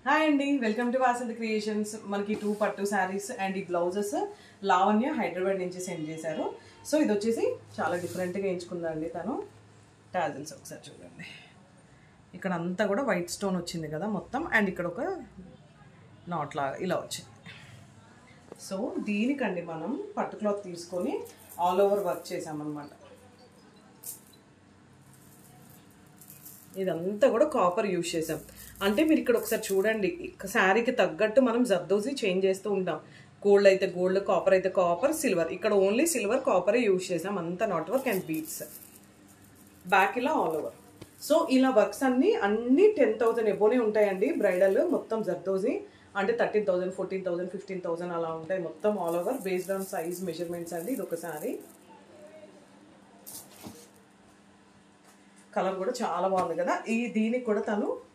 hi అండి welcome to Vasanthi creations మనకి two పట్టు శారీస్ అండ్ ఈ బ్లౌజెస్ లావణ్య హైదరాబాద్ నుంచి సెండ్ చేశారు సో ఇది వచ్చేసి చాలా డిఫరెంట్గా ఎంచుకుందండి తను టాజిల్స్ ఒకసారి చూడండి ఇక్కడ అంతా కూడా వైట్ స్టోన్ వచ్చింది కదా మొత్తం అండ్ ఇక్కడ ఒక నాట్ లాగా ఇలా వచ్చింది సో దీనికండి మనం పట్టు క్లాత్ తీసుకొని ఆల్ ఓవర్ వర్క్ చేసామన్నమాట ఇదంతా కూడా కాపర్ యూజ్ చేసాం అంటే మీరు ఇక్కడ ఒకసారి చూడండి శారీకి తగ్గట్టు మనం జర్దోసి చేంజ్ చేస్తూ ఉంటాం గోల్డ్ అయితే గోల్డ్ కాపర్ అయితే కాపర్ సిల్వర్ ఇక్కడ ఓన్లీ సిల్వర్ కాపరే యూజ్ చేసాం అంతా not work and beads back ఇలా ఆల్ ఓవర్ సో ఇలా వర్క్స్ అన్ని అన్ని టెన్ థౌసండ్ ఎబోనే ఉంటాయండి బ్రైడల్ మొత్తం జర్దోజీ అంటే thirteen thousand fourteen thousand fifteen thousand అలా ఉంటాయి మొత్తం all over based on size measurements అండి ఇది ఒకసారి కలర్ కూడా చాలా బాగుంది కదా ఈ దీనికి కూడా తను